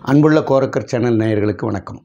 அன்புள்ள கோரக்கர் சேனல் நேயர்களுக்கு வணக்கம்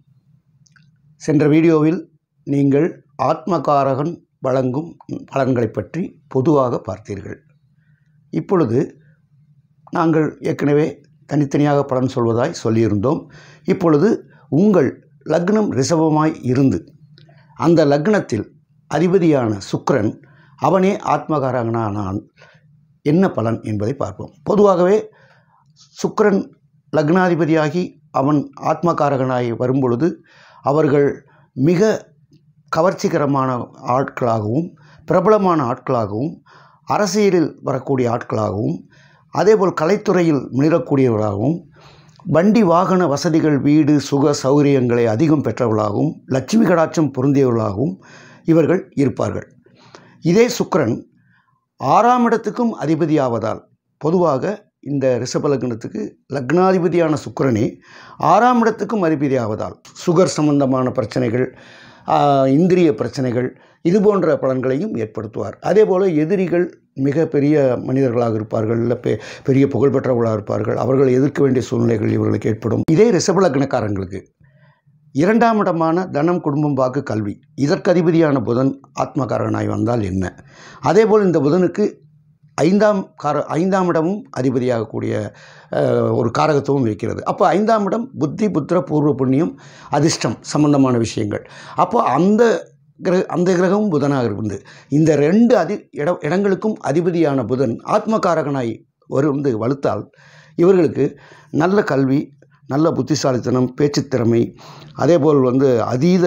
சென்ற வீடியோவில் நீங்கள் ஆத்மகாரகன் வழங்கும் பலன்களை பற்றி பொதுவாக பார்த்தீர்கள் இப்பொழுது நாங்கள் ஏற்கனவே தனித்தனியாக பலன் சொல்வதாய் சொல்லியிருந்தோம் இப்பொழுது உங்கள் லக்னம் ரிஷபமாய் இருந்து அந்த லக்னத்தில் அதிபதியான சுக்கிரன் அவனே ஆத்மகாரகனானால் என்ன பலன் என்பதை பார்ப்போம் பொதுவாகவே சுக்கிரன் லக்னாதிபதியாகி அவன் ஆத்மகாரகனாகி வரும்பொழுது அவர்கள் மிக கவர்ச்சிகரமான ஆட்களாகவும் பிரபலமான ஆட்களாகவும் அரசியலில் வரக்கூடிய ஆட்களாகவும் அதேபோல் கலைத்துறையில் மிளரக்கூடியவர்களாகவும் வண்டி வாகன வசதிகள் வீடு சுக சௌகரியங்களை அதிகம் பெற்றவர்களாகவும் லட்சுமி கடாட்சம் பொருந்தியவர்களாகவும் இவர்கள் இருப்பார்கள் இதே சுக்கிரன் ஆறாம் இடத்துக்கும் அதிபதியாவதால் பொதுவாக இந்த ரிஷப லக்னத்துக்கு லக்னாதிபதியான சுக்கிரனே ஆறாம் இடத்துக்கும் அதிபதியாவதால் சுகர் சம்பந்தமான பிரச்சனைகள் ஆஹ், இந்திரிய பிரச்சனைகள் இது போன்ற பலன்களையும் ஏற்படுத்துவார் அதே போல் எதிரிகள் மிக பெரிய மனிதர்களாக இருப்பார்கள் இல்லை பெ பெரிய புகழ்பெற்றவர்களாக இருப்பார்கள் அவர்களை எதிர்க்க வேண்டிய சூழ்நிலைகள் இவர்களுக்கு ஏற்படும் இதே ரிஷப லக்னக்காரங்களுக்கு இரண்டாம் இடமான தனம் குடும்பம் வாக்கு கல்வி இதற்கு அதிபதியான புதன் ஆத்மகாரகனாய் வந்தால் என்ன அதேபோல் இந்த புதனுக்கு ஐந்தாம் கார ஐந்தாம் இடமும் அதிபதியாகக்கூடிய அஹ், ஒரு காரகத்துவம் இருக்கிறது அப்போ ஐந்தாம் இடம் புத்தி புத்திர பூர்வ புண்ணியம் அதிர்ஷ்டம் சம்பந்தமான விஷயங்கள் அப்போ அந்த கிரக அந்த கிரகமும் புதனாக இருந்து இந்த ரெண்டு அதி இட இடங்களுக்கும் அதிபதியான புதன் ஆத்மகாரகனாய் வந்து வலுத்தால் இவர்களுக்கு நல்ல கல்வி நல்ல புத்திசாலித்தனம் பேச்சுத்திறமை அதேபோல் வந்து அதீத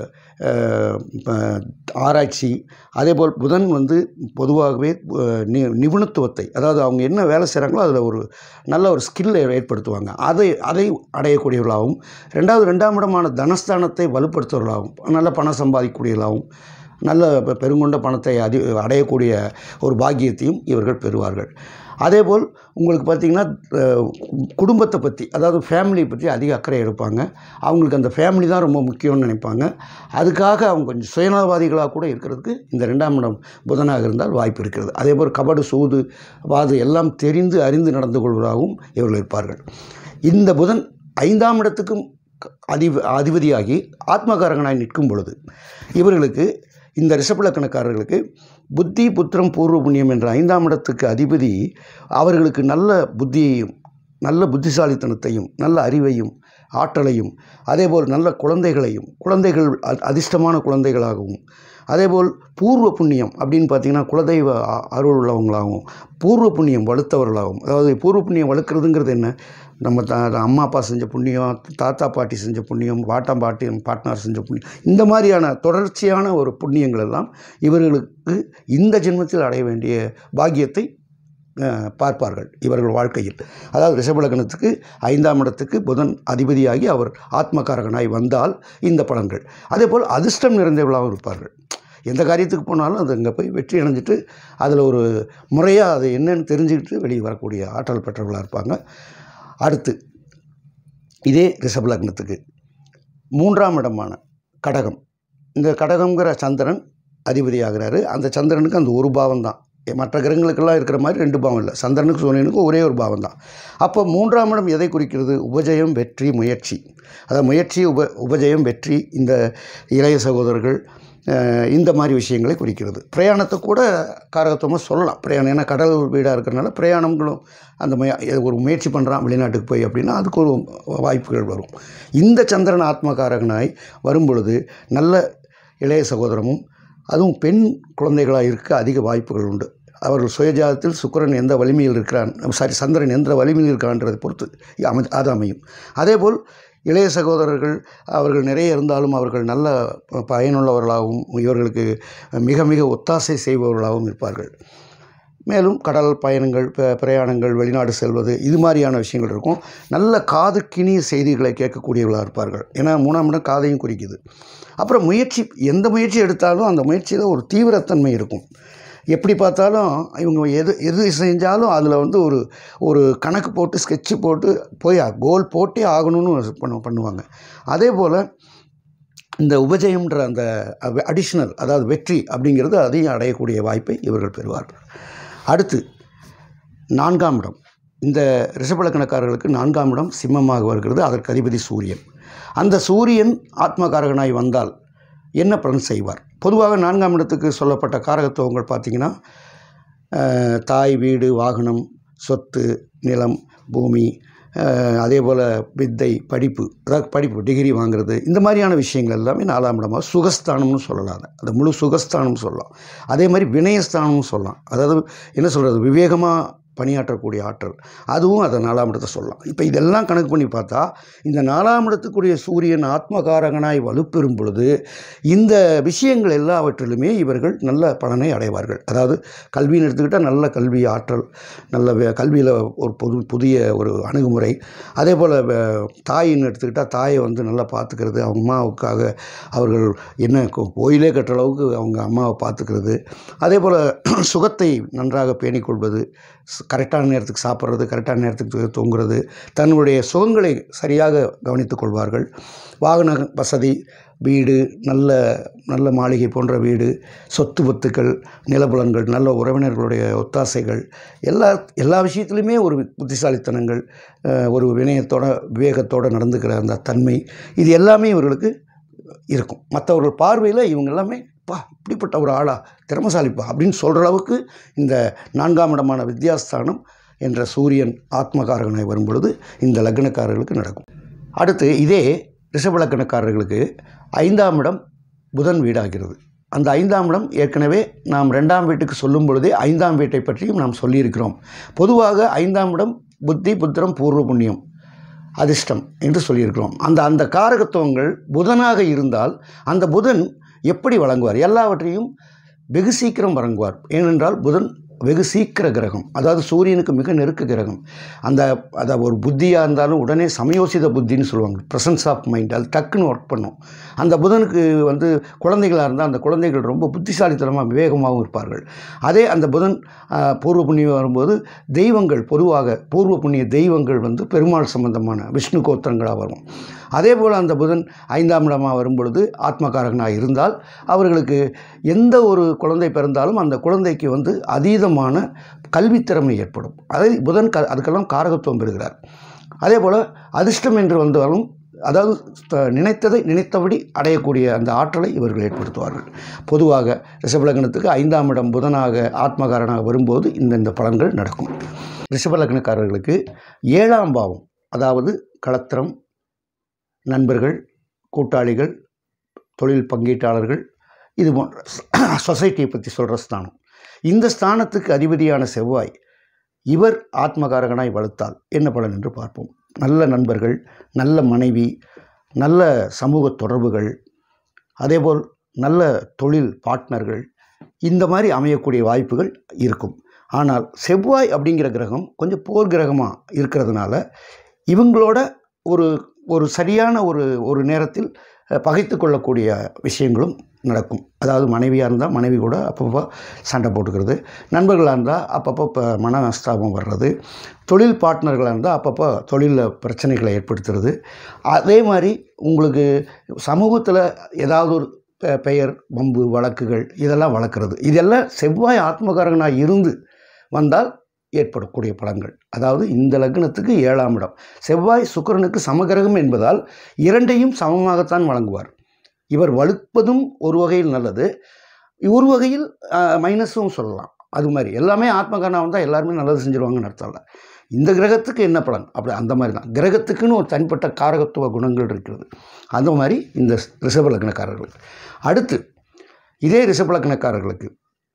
அஹ், ப- ஆராய்ச்சி அதேபோல் புதன் வந்து பொதுவாகவே அஹ், நி நிபுணத்துவத்தை அதாவது அவங்க என்ன வேலை செய்கிறாங்களோ அதில் ஒரு நல்ல ஒரு ஸ்கில்லை ஏற்படுத்துவாங்க அதை அதை அடையக்கூடியவர்களாகவும் ரெண்டாவது ரெண்டாம் இடமான தனஸ்தானத்தை வலுப்படுத்துவர்களாகவும் நல்ல பணம் சம்பாதிக்கக்கூடியவர்களாகவும் நல்ல பெ- பெருங்கொண்ட பணத்தை அதி அடையக்கூடிய ஒரு பாக்கியத்தையும் இவர்கள் பெறுவார்கள் அதேபோல் உங்களுக்கு பார்த்திங்கன்னா அஹ், குடும்பத்தை பற்றி அதாவது ஃபேமிலியை பற்றி அதிக அக்கறை எடுப்பாங்க அவங்களுக்கு அந்த ஃபேமிலி தான் ரொம்ப முக்கியம்னு நினைப்பாங்க அதுக்காக அவங்க கொஞ்சம் சுயநலவாதிகளாக கூட இருக்கிறதுக்கு இந்த ரெண்டாம் இடம் புதனாக இருந்தால் வாய்ப்பு இருக்கிறது அதேபோல் கபடு சூது வாது எல்லாம் தெரிந்து அறிந்து நடந்து கொள்வதாகவும் இவர்கள் இருப்பார்கள் இந்த புதன் ஐந்தாம் இடத்துக்கும் க- அதிப அதிபதியாகி ஆத்மகாரகனாய் நிற்கும் பொழுது இவர்களுக்கு இந்த ரிஷபலக்கணக்காரர்களுக்கு புத்தி புத்திரம் பூர்வ புண்ணியம் என்ற ஐந்தாம் இடத்துக்கு அதிபதி அவர்களுக்கு நல்ல புத்தியையும் நல்ல புத்திசாலித்தனத்தையும் நல்ல அறிவையும் ஆற்றலையும் அதேபோல் நல்ல குழந்தைகளையும் குழந்தைகள் அ- அதிர்ஷ்டமான குழந்தைகளாகவும் அதேபோல் பூர்வ புண்ணியம் அப்படின்னு பார்த்தீங்கன்னா குலதெய்வ அ- அருள் உள்ளவங்களாகவும் பூர்வ புண்ணியம் வலுத்தவர்களாகவும் அதாவது பூர்வ புண்ணியம் வளர்க்குறதுங்கிறது என்ன நம்ம த அம்மா அப்பா செஞ்ச புண்ணியம் தாத்தா பாட்டி செஞ்ச புண்ணியம் பாட்டம் பாட்டி பாட்னார் செஞ்ச புண்ணியம் இந்த மாதிரியான தொடர்ச்சியான ஒரு புண்ணியங்கள் எல்லாம் இவர்களுக்கு இந்த ஜென்மத்தில் அடைய வேண்டிய பாக்கியத்தை அஹ், பார்ப்பார்கள் இவர்கள் வாழ்க்கையில் அதாவது ரிஷபலக்கணத்துக்கு ஐந்தாம் இடத்துக்கு புதன் அதிபதியாகி அவர் ஆத்மகாரகனாய் வந்தால் இந்த பலன்கள் அதேபோல் அதிர்ஷ்டம் நிறைந்தவர்களாகவும் இருப்பார்கள் எந்த காரியத்துக்கு போனாலும் அது அங்கே போய் வெற்றி அடைஞ்சிட்டு அதில் ஒரு முறையாக அது என்னன்னு தெரிஞ்சுக்கிட்டு வெளியே வரக்கூடிய ஆற்றல் பெற்றவர்களாக இருப்பாங்க அடுத்து இதே ரிஷப லக்னத்துக்கு மூன்றாம் இடமான கடகம் இந்த கடகம்ங்கிற சந்திரன் அதிபதியாகிறாரு அந்த சந்திரனுக்கு அந்த ஒரு பாவம் தான் மற்ற கிரகங்களுக்கெல்லாம் இருக்கிற மாதிரி ரெண்டு பாவம் இல்லை சந்திரனுக்கு சூரியனுக்கும் ஒரே ஒரு பாவம் தான் அப்போ மூன்றாம் இடம் எதை குறிக்கிறது உபஜயம் வெற்றி முயற்சி அதாவது முயற்சி உப உபஜயம் வெற்றி இந்த இளைய சகோதரர்கள் அஹ், இந்த மாதிரி விஷயங்களை குறிக்கிறது பிரயாணத்தை கூட காரகத்துவமாக சொல்லலாம் பிரயாணம் ஏன்னா கடல் வீடாக இருக்கிறனால பிரயாணங்களும் அந்த முய ஒரு முயற்சி பண்ணுறான் வெளிநாட்டுக்கு போய் அப்படின்னா அதுக்கு ஒரு வாய்ப்புகள் வரும் இந்த சந்திரன் ஆத்மகாரகனாய் வரும் பொழுது நல்ல இளைய சகோதரமும் அதுவும் பெண் குழந்தைகளாக இருக்க அதிக வாய்ப்புகள் உண்டு அவர்கள் சுயஜாதத்தில் சுக்கிரன் எந்த வலிமையில் இருக்கிறான் சாரி சந்திரன் எந்த வலிமையில் இருக்கான்றதை பொறுத்து அமை அது அமையும் அதேபோல் இளைய சகோதரர்கள் அவர்கள் நிறைய இருந்தாலும் அவர்கள் நல்ல ப- பயனுள்ளவர்களாகவும் இவர்களுக்கு மிக மிக ஒத்தாசை செய்பவர்களாகவும் இருப்பார்கள் மேலும் கடல் பயணங்கள் ப- பிரயாணங்கள் வெளிநாடு செல்வது இது மாதிரியான விஷயங்கள் இருக்கும் நல்ல காது கிணிய செய்திகளை கேட்கக்கூடியவர்களாக இருப்பார்கள் ஏன்னா மூணாம் இடம் காதையும் குறிக்குது அப்புறம் முயற்சி எந்த முயற்சி எடுத்தாலும் அந்த முயற்சியில் ஒரு தீவிரத்தன்மை இருக்கும் எப்படி பார்த்தாலும் இவங்க எது எது செஞ்சாலும் அதில் வந்து ஒரு ஒரு கணக்கு போட்டு ஸ்கெட்சு போட்டு போய் கோல் போட்டே ஆகணும்னு பண்ணு பண்ணுவாங்க அதே போல் இந்த உபஜயம்ன்ற அந்த அடிஷ்னல் அதாவது வெற்றி அப்படிங்கிறது அதையும் அடையக்கூடிய வாய்ப்பை இவர்கள் பெறுவார்கள் அடுத்து நான்காம் இடம் இந்த ரிஷபலக்கணக்காரர்களுக்கு நான்காம் இடம் சிம்மமாக வருகிறது அதற்கு அதிபதி சூரியன் அந்த சூரியன் ஆத்மகாரகனாய் வந்தால் என்ன பலன் செய்வார் பொதுவாக நான்காம் இடத்துக்கு சொல்லப்பட்ட காரகத்துவங்கள் பார்த்திங்கன்னா அஹ், தாய் வீடு வாகனம் சொத்து நிலம் பூமி அஹ், அதே போல் வித்தை படிப்பு அதாவது படிப்பு டிகிரி வாங்குறது இந்த மாதிரியான விஷயங்கள் எல்லாமே நாலாம் இடமாக சுகஸ்தானம்னு சொல்லலாம் அதை அது முழு சுகஸ்தானம்னு சொல்லலாம் அதே மாதிரி வினயஸ்தானம்னு சொல்லலாம் அதாவது என்ன சொல்கிறது விவேகமாக பணியாற்றக்கூடிய ஆற்றல் அதுவும் அதை நாலாம் இடத்தை சொல்லலாம் இப்போ இதெல்லாம் கணக்கு பண்ணி பார்த்தா இந்த நாலாம் இடத்துக்குரிய சூரியன் ஆத்மகாரகனாய் வலுப்பெறும் பொழுது இந்த விஷயங்கள் எல்லாவற்றிலுமே இவர்கள் நல்ல பலனை அடைவார்கள் அதாவது கல்வின்னு எடுத்துக்கிட்டால் நல்ல கல்வி ஆற்றல் நல்ல வே- கல்வியில் ஒரு பொது புதிய ஒரு அணுகுமுறை அதே போல் தாயின்னு எடுத்துக்கிட்டால் தாயை வந்து நல்லா பார்த்துக்கிறது அவங்க அம்மாவுக்காக அவர்கள் என்ன கோ- கோயிலே கட்டுற அளவுக்கு அவங்க அம்மாவை பார்த்துக்கிறது அதே போல் சுகத்தை நன்றாக பேணிக்கொள்வது ஸ்- கரெக்டான நேரத்துக்கு சாப்பிட்றது கரெக்டான நேரத்துக்கு தூங்குறது தன்னுடைய சுகங்களை சரியாக கவனித்துக் கொள்வார்கள் வாகன வசதி வீடு நல்ல நல்ல மாளிகை போன்ற வீடு சொத்து பத்துக்கள் நிலபுலன்கள் நல்ல உறவினர்களுடைய ஒத்தாசைகள் எல்லா எல்லா விஷயத்துலையுமே ஒரு புத்திசாலித்தனங்கள் அஹ், ஒரு வினயத்தோட விவேகத்தோடு நடந்துக்கிற அந்த தன்மை இது எல்லாமே இவர்களுக்கு இருக்கும் மற்றவர்கள் பார்வையில் இவங்க எல்லாமே பா இப்படிப்பட்ட ஒரு ஆளா திறமசாலிப்பா அப்படின்னு சொல்கிற அளவுக்கு இந்த நான்காம் இடமான வித்யாஸ்தானம் என்ற சூரியன் ஆத்மகாரகனாய் வரும் பொழுது இந்த லக்னக்காரர்களுக்கு நடக்கும் அடுத்து இதே ரிஷபலக்கணக்காரர்களுக்கு ஐந்தாம் இடம் புதன் வீடாகிறது அந்த ஐந்தாம் இடம் ஏற்கனவே நாம் ரெண்டாம் வீட்டுக்கு சொல்லும் பொழுதே ஐந்தாம் வீட்டை பற்றியும் நாம் சொல்லியிருக்கிறோம் பொதுவாக ஐந்தாம் இடம் புத்தி புத்திரம் பூர்வ புண்ணியம் அதிர்ஷ்டம் என்று சொல்லியிருக்கிறோம் அந்த அந்த காரகத்துவங்கள் புதனாக இருந்தால் அந்த புதன் எப்படி வழங்குவார் எல்லாவற்றையும் வெகு சீக்கிரம் வழங்குவார் ஏனென்றால் புதன் வெகு சீக்கிர கிரகம் அதாவது சூரியனுக்கு மிக நெருக்க கிரகம் அந்த அதை ஒரு புத்தியாக இருந்தாலும் உடனே சமயோசித புத்தின்னு சொல்லுவாங்க ப்ரெசன்ஸ் ஆஃப் மைண்ட் அது டக்குன்னு ஒர்க் பண்ணும் அந்த புதனுக்கு வந்து குழந்தைகளாக இருந்தால் அந்த குழந்தைகள் ரொம்ப புத்திசாலித்தனமாக விவேகமாகவும் இருப்பார்கள் அதே அந்த புதன் ஆஹ், பூர்வ புண்ணியம் வரும்போது தெய்வங்கள் பொதுவாக பூர்வ புண்ணிய தெய்வங்கள் வந்து பெருமாள் சம்பந்தமான விஷ்ணு கோத்திரங்களாக வரும் அதே போல் அந்த புதன் ஐந்தாம் இடமாக வரும் பொழுது ஆத்மகாரகனாக இருந்தால் அவர்களுக்கு எந்த ஒரு குழந்தை பிறந்தாலும் அந்த குழந்தைக்கு வந்து அதீதமான கல்வித்திறமை ஏற்படும் அதை புதன் க அதுக்கெல்லாம் காரகத்துவம் பெறுகிறார் அதே போல் அதிர்ஷ்டம் என்று வந்தாலும் அதாவது த- நினைத்ததை நினைத்தபடி அடையக்கூடிய அந்த ஆற்றலை இவர்கள் ஏற்படுத்துவார்கள் பொதுவாக ரிஷபலக்னத்துக்கு ஐந்தாம் இடம் புதனாக ஆத்மகாரனாக வரும்போது இந்த இந்த பலன்கள் நடக்கும் ரிஷபலக்னக்காரர்களுக்கு ஏழாம் பாவம் அதாவது களத்திரம் நண்பர்கள் கூட்டாளிகள் தொழில் பங்கீட்டாளர்கள் இது போன்ற சொசைட்டியை பற்றி சொல்கிற ஸ்தானம் இந்த ஸ்தானத்துக்கு அதிபதியான செவ்வாய் இவர் ஆத்மகாரகனாய் வளர்த்தால் என்ன பலன் என்று பார்ப்போம் நல்ல நண்பர்கள் நல்ல மனைவி நல்ல சமூக தொடர்புகள் அதேபோல் நல்ல தொழில் பார்ட்னர்கள் இந்த மாதிரி அமையக்கூடிய வாய்ப்புகள் இருக்கும் ஆனால் செவ்வாய் அப்படிங்கிற கிரகம் கொஞ்சம் போர் கிரகமாக இருக்கிறதுனால இவங்களோட ஒரு ஒரு சரியான ஒரு ஒரு நேரத்தில் அஹ், பகைத்து கொள்ளக்கூடிய விஷயங்களும் நடக்கும் அதாவது மனைவியாக இருந்தால் மனைவி கூட அப்பப்போ சண்டை போட்டுக்கிறது நண்பர்களாக இருந்தால் அப்பப்போ இப்போ மனஸ்தாபம் வர்றது தொழில் பார்ட்னர்களாக இருந்தால் அப்பப்போ தொழிலில் பிரச்சனைகளை ஏற்படுத்துறது அதே மாதிரி உங்களுக்கு சமூகத்தில் ஏதாவது ஒரு பெ- பெயர் வம்பு வழக்குகள் இதெல்லாம் வளர்க்குறது இதெல்லாம் செவ்வாய் ஆத்மகாரகனாக இருந்து வந்தால் ஏற்படக்கூடிய பலன்கள் அதாவது இந்த லக்னத்துக்கு ஏழாம் இடம் செவ்வாய் சுக்கிரனுக்கு சமகிரகம் என்பதால் இரண்டையும் சமமாகத்தான் வழங்குவார் இவர் வலுப்பதும் ஒரு வகையில் நல்லது ஒரு வகையில் மைனஸும் சொல்லலாம் அது மாதிரி எல்லாமே ஆத்மகாரனாக வந்தால் எல்லாருமே நல்லது செஞ்சுருவாங்கன்னு அர்த்தம் இல்லை இந்த கிரகத்துக்கு என்ன பலன் அப்படி அந்த மாதிரி தான் கிரகத்துக்குன்னு ஒரு தனிப்பட்ட காரகத்துவ குணங்கள் இருக்கிறது அந்த மாதிரி இந்த ரிஷப லக்னக்காரர்களுக்கு அடுத்து இதே ரிஷப லக்னக்காரர்களுக்கு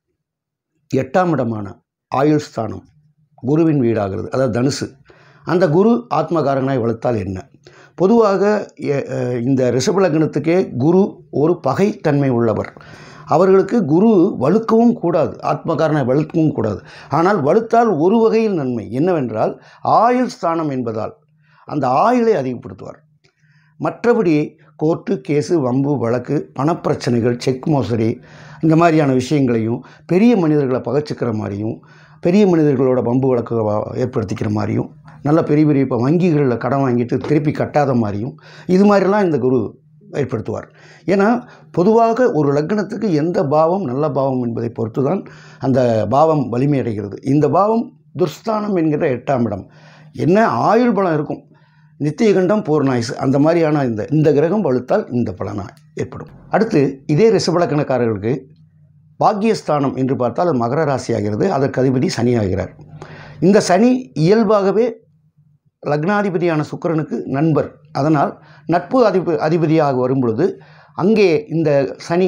எட்டாம் இடமான ஆயுள் ஸ்தானம் குருவின் வீடாகிறது அதாவது தனுசு அந்த குரு ஆத்மகாரகனாய் வளர்த்தால் என்ன பொதுவாக எ- அஹ் இந்த ரிஷப லக்னத்துக்கே குரு ஒரு பகைத்தன்மை உள்ளவர் அவர்களுக்கு குரு வலுக்கவும் கூடாது ஆத்மகாரனை வலுக்கவும் கூடாது ஆனால் வலுத்தால் ஒரு வகையில் நன்மை என்னவென்றால் ஆயுள் ஸ்தானம் என்பதால் அந்த ஆயுளை அதிகப்படுத்துவார் மற்றபடி கோர்ட்டு கேஸு வம்பு வழக்கு பணப்பிரச்சனைகள் செக் மோசடி இந்த மாதிரியான விஷயங்களையும் பெரிய மனிதர்களை பகைச்சிக்கிற மாதிரியும் பெரிய மனிதர்களோட வம்பு வழக்கு வ- ஏற்படுத்திக்கிற மாதிரியும் நல்ல பெரிய பெரிய இப்போ வங்கிகளில் கடன் வாங்கிட்டு திருப்பி கட்டாத மாதிரியும் இது மாதிரிலாம் இந்த குரு ஏற்படுத்துவார் ஏன்னா பொதுவாக ஒரு லக்னத்துக்கு எந்த பாவம் நல்ல பாவம் என்பதை பொறுத்து தான் அந்த பாவம் வலிமை அடைகிறது இந்த பாவம் துர்ஸ்தானம் என்கிற எட்டாம் இடம் என்ன ஆயுள் பலம் இருக்கும் நித்திய கண்டம் பூர்ணாயுசு அந்த மாதிரியான இந்த இந்த கிரகம் வலுத்தால் இந்த பலனாக ஏற்படும் அடுத்து இதே ரிஷபலக்கணக்காரர்களுக்கு பாக்கியஸ்தானம் என்று பார்த்தால் அது மகர ராசி ஆகிறது அதற்கு அதிபதி சனி ஆகிறார் இந்த சனி இயல்பாகவே லக்னாதிபதியான சுக்கிரனுக்கு நண்பர் அதனால் நட்பு அதிப அதிபதியாக வரும் பொழுது அங்கே இந்த சனி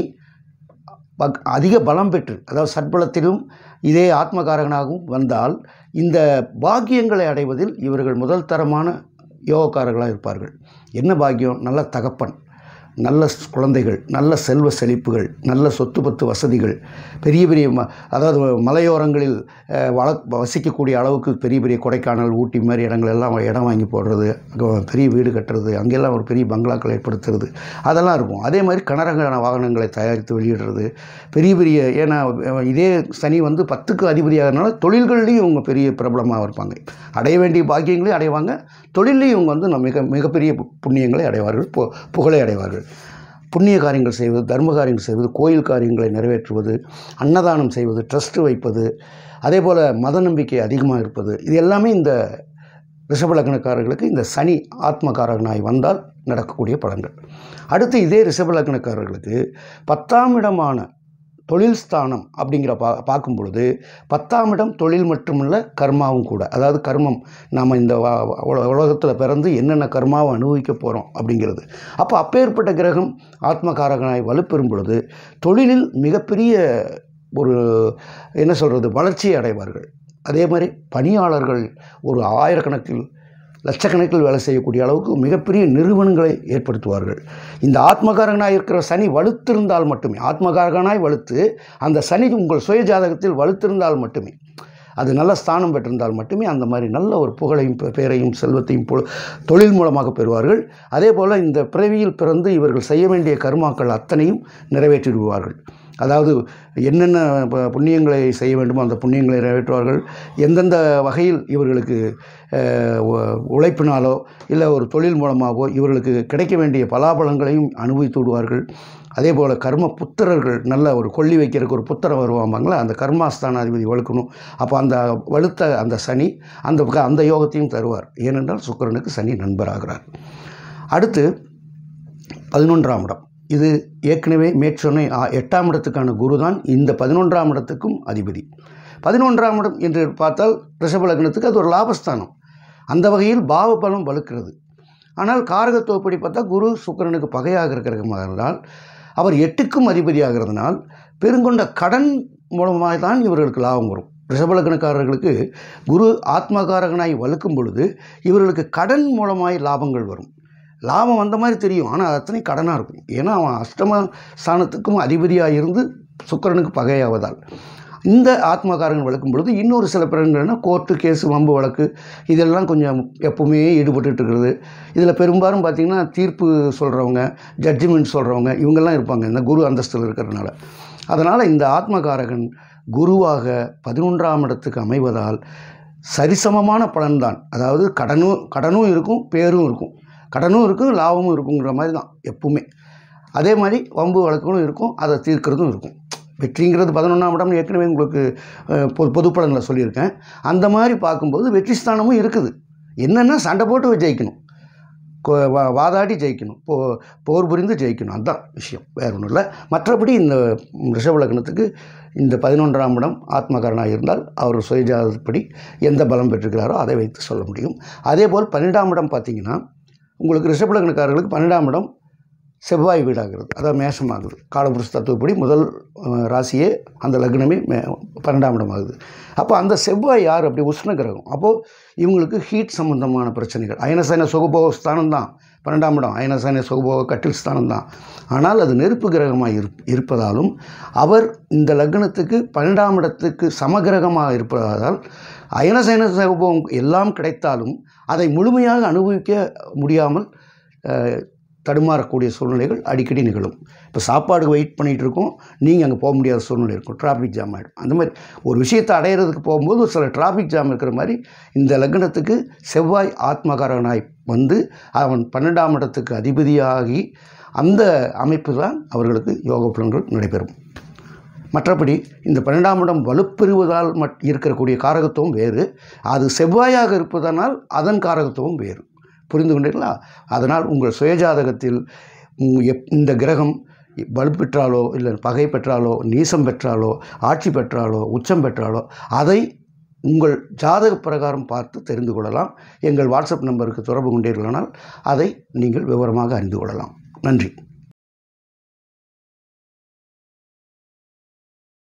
பக்- அதிக பலம் பெற்று அதாவது சட்பலத்திலும் இதே ஆத்மகாரகனாகவும் வந்தால் இந்த பாக்கியங்களை அடைவதில் இவர்கள் முதல் தரமான யோகக்காரர்களாக இருப்பார்கள் என்ன பாக்கியம் நல்ல தகப்பன் நல்ல ஸ்- குழந்தைகள் நல்ல செல்வ செழிப்புகள் நல்ல சொத்து பத்து வசதிகள் பெரிய பெரிய ம அதாவது மலையோரங்களில் அஹ், வள வசிக்கக்கூடிய அளவுக்கு பெரிய பெரிய கொடைக்கானல் ஊட்டி மாதிரி இடங்கள் எல்லாம் இடம் வாங்கி போடுறது அங்க பெரிய வீடு கட்டுறது அங்கெல்லாம் ஒரு பெரிய பங்களாக்கள் ஏற்படுத்துறது அதெல்லாம் இருக்கும் அதே மாதிரி கனரகான வாகனங்களை தயாரித்து வெளியிடுறது பெரிய பெரிய ஏன்னா அஹ், இதே சனி வந்து பத்துக்கு அதிபதியாகிறதுனால தொழில்கள்லையும் இவங்க பெரிய பிரபலமாக இருப்பாங்க அடைய வேண்டிய பாக்கியங்களையும் அடைவாங்க தொழிலையும் இவங்க வந்து நம் மிக மிகப்பெரிய பு- புண்ணியங்களை அடைவார்கள் பு புகழை அடைவார்கள் புண்ணிய காரியங்கள் செய்வது தர்ம காரியங்கள் செய்வது கோயில் காரியங்களை நிறைவேற்றுவது அன்னதானம் செய்வது ட்ரஸ்ட் வைப்பது அதே போல் மத நம்பிக்கை அதிகமாக இருப்பது இது எல்லாமே இந்த ரிஷபலக்கணக்காரர்களுக்கு இந்த சனி ஆத்மகாரகனாய் வந்தால் நடக்கக்கூடிய பலன்கள் அடுத்து இதே ரிஷபலக்கணக்காரர்களுக்கு பத்தாம் இடமான தொழில் ஸ்தானம் அப்படிங்கிற பா பார்க்கும் பொழுது பத்தாம் இடம் தொழில் மட்டுமல்ல கர்மாவும் கூட அதாவது கர்மம் நாம் இந்த உலகத்தில் பிறந்து என்னென்ன கர்மாவை அனுபவிக்க போகிறோம் அப்படிங்கிறது அப்போ அப்பேற்பட்ட கிரகம் ஆத்மகாரகனாய் வலுப்பெறும் பொழுது தொழிலில் மிகப்பெரிய ஒரு என்ன சொல்கிறது வளர்ச்சியை அடைவார்கள் அதே மாதிரி பணியாளர்கள் ஒரு ஆயிரக்கணக்கில் லட்சக்கணக்கில் வேலை செய்யக்கூடிய அளவுக்கு மிகப்பெரிய நிறுவனங்களை ஏற்படுத்துவார்கள் இந்த ஆத்மகாரகனாய் இருக்கிற சனி வலுத்திருந்தால் மட்டுமே ஆத்மகாரகனாய் வலுத்து அந்த சனி உங்கள் சுய ஜாதகத்தில் வலுத்திருந்தால் மட்டுமே அது நல்ல ஸ்தானம் பெற்றிருந்தால் மட்டுமே அந்த மாதிரி நல்ல ஒரு புகழையும் பெ- பேரையும் செல்வத்தையும் பொ- தொழில் மூலமாக பெறுவார்கள் அதே போல் இந்த பிறவியில் பிறந்து இவர்கள் செய்ய வேண்டிய கர்மாக்கள் அத்தனையும் நிறைவேற்றி விடுவார்கள் அதாவது என்னென்ன ப- புண்ணியங்களை செய்ய வேண்டுமோ அந்த புண்ணியங்களை நிறைவேற்றுவார்கள் எந்தெந்த வகையில் இவர்களுக்கு அஹ், உ- உழைப்பினாலோ இல்லை ஒரு தொழில் மூலமாகவோ இவர்களுக்கு கிடைக்க வேண்டிய பலாபலங்களையும் அனுபவித்து விடுவார்கள் அதே போல் கர்ம புத்திரர்கள் நல்ல ஒரு கொல்லி வைக்கிறதுக்கு ஒரு புத்திரம் வருவாங்களா அந்த கர்மாஸ்தானாதிபதி வலுக்கணும் அப்போ அந்த வலுத்த அந்த சனி அந்த பக்க- அந்த யோகத்தையும் தருவார் ஏனென்றால் சுக்கிரனுக்கு சனி நண்பராகிறார் அடுத்து பதினொன்றாம் இடம் இது ஏற்கனவே மேற்சொன்ன ஆ- எட்டாம் இடத்துக்கான குரு தான் இந்த பதினொன்றாம் இடத்துக்கும் அதிபதி பதினொன்றாம் இடம் என்று பார்த்தால் ரிஷப லக்னத்துக்கு அது ஒரு லாபஸ்தானம் அந்த வகையில் பாவ பலம் வலுக்கிறது ஆனால் காரகத்துவப்படி பார்த்தா குரு சுக்கிரனுக்கு பகையாக இருக்கிறமாக இருந்தால் அவர் எட்டுக்கும் அதிபதியாகிறதுனால் பெருங்கொண்ட கடன் மூலமாக தான் இவர்களுக்கு லாபம் வரும் ரிஷபலக்கணக்காரர்களுக்கு குரு ஆத்மகாரகனாய் வலுக்கும் பொழுது இவர்களுக்கு கடன் மூலமாய் லாபங்கள் வரும் லாபம் வந்த மாதிரி தெரியும் ஆனால் அது அத்தனை கடனாக இருக்கும் ஏன்னா அவன் அஷ்டம ஸ்தானத்துக்கும் அதிபதியாக இருந்து சுக்கிரனுக்கு பகையாவதால் இந்த ஆத்மகாரங்கள் வளர்க்கும் பொழுது இன்னொரு சில பிறகுகள்னா கோர்ட்டு கேஸு வம்பு வழக்கு இதெல்லாம் கொஞ்சம் எப்பவுமே ஈடுபட்டுட்டு இருக்கிறது இதில் பெரும்பாலும் பார்த்திங்கன்னா தீர்ப்பு சொல்கிறவங்க ஜட்ஜ்மெண்ட் சொல்கிறவங்க இவங்கெல்லாம் இருப்பாங்க இந்த குரு அந்தஸ்தில் இருக்கிறதுனால அதனால் இந்த ஆத்மகாரகன் குருவாக பதினொன்றாம் இடத்துக்கு அமைவதால் சரிசமமான பலன்தான் அதாவது கடனும் கடனும் இருக்கும் பேரும் இருக்கும் கடனும் இருக்கும் லாபமும் இருக்குங்கிற மாதிரி தான் எப்பவுமே அதே மாதிரி வம்பு வழக்குகளும் இருக்கும் அதை தீர்க்கிறதும் இருக்கும் வெற்றிங்கிறது பதினொன்றாம் இடம் ஏற்கனவே உங்களுக்கு அஹ், பொது பொதுப்படங்களில் சொல்லியிருக்கேன் அந்த மாதிரி பார்க்கும்போது வெற்றி ஸ்தானமும் இருக்குது என்னென்னா சண்டை போட்டு ஜெயிக்கணும் கொ- வா- வாதாடி ஜெயிக்கணும் போ போர் புரிந்து ஜெயிக்கணும் அதுதான் விஷயம் வேற ஒன்றும் இல்லை மற்றபடி இந்த ரிஷப லக்னத்துக்கு இந்த பதினொன்றாம் இடம் ஆத்மகரனாக இருந்தால் அவர் சுயஜாதப்படி எந்த பலம் பெற்றிருக்கிறாரோ அதை வைத்து சொல்ல முடியும் அதே போல் பன்னெண்டாம் இடம் பார்த்தீங்கன்னா உங்களுக்கு ரிஷப லக்னக்காரர்களுக்கு பன்னெண்டாம் இடம் செவ்வாய் வீடாகிறது அதாவது மேஷமாகுது காலபுருஷ தத்துவப்படி முதல் அஹ், ராசியே அந்த லக்னமே மே பன்னெண்டாம் இடம் ஆகுது அப்போ அந்த செவ்வாய் யார் அப்படி உஷ்ண கிரகம் அப்போது இவங்களுக்கு ஹீட் சம்பந்தமான பிரச்சனைகள் அயனசைன சுகபோக ஸ்தானம் தான் பன்னெண்டாம் இடம் அயனசைன சுகபோக கட்டில் ஸ்தானம் தான் ஆனால் அது நெருப்பு கிரகமாக இருப் இருப்பதாலும் அவர் இந்த லக்னத்துக்கு பன்னெண்டாம் இடத்துக்கு சமகிரகமாக இருப்பதால் அயனசைன சுகபோகம் எல்லாம் கிடைத்தாலும் அதை முழுமையாக அனுபவிக்க முடியாமல் அஹ், தடுமாறக்கூடிய சூழ்நிலைகள் அடிக்கடி நிகழும் இப்போ சாப்பாடுக்கு வெயிட் பண்ணிகிட்டு இருக்கோம் நீங்கள் அங்கே போக முடியாத சூழ்நிலை இருக்கும் டிராஃபிக் ஜாம் ஆகிடும் அந்த மாதிரி ஒரு விஷயத்தை அடையிறதுக்கு போகும்போது ஒரு சில டிராஃபிக் ஜாம் இருக்கிற மாதிரி இந்த லக்னத்துக்கு செவ்வாய் ஆத்மகாரகனாய் வந்து அவன் பன்னெண்டாம் இடத்துக்கு அதிபதியாகி அந்த அமைப்பு தான் அவர்களுக்கு யோக பலன்கள் நடைபெறும் மற்றபடி இந்த பன்னெண்டாம் இடம் வலுப்பெறுவதால் மட் இருக்கக்கூடிய காரகத்துவம் வேறு அது செவ்வாயாக இருப்பதனால் அதன் காரகத்துவம் வேறு புரிந்து கொண்டீர்களா அதனால் உங்கள் சுயஜாதகத்தில் உம், எப்- இந்த கிரகம் வலுப்பெற்றாலோ இல்லை பகை பெற்றாலோ நீசம் பெற்றாலோ ஆட்சி பெற்றாலோ உச்சம் பெற்றாலோ அதை உங்கள் ஜாதக பிரகாரம் பார்த்து தெரிந்து கொள்ளலாம் எங்கள் வாட்ஸ்அப் நம்பருக்கு தொடர்பு கொண்டீர்களானால் அதை நீங்கள் விவரமாக அறிந்து கொள்ளலாம் நன்றி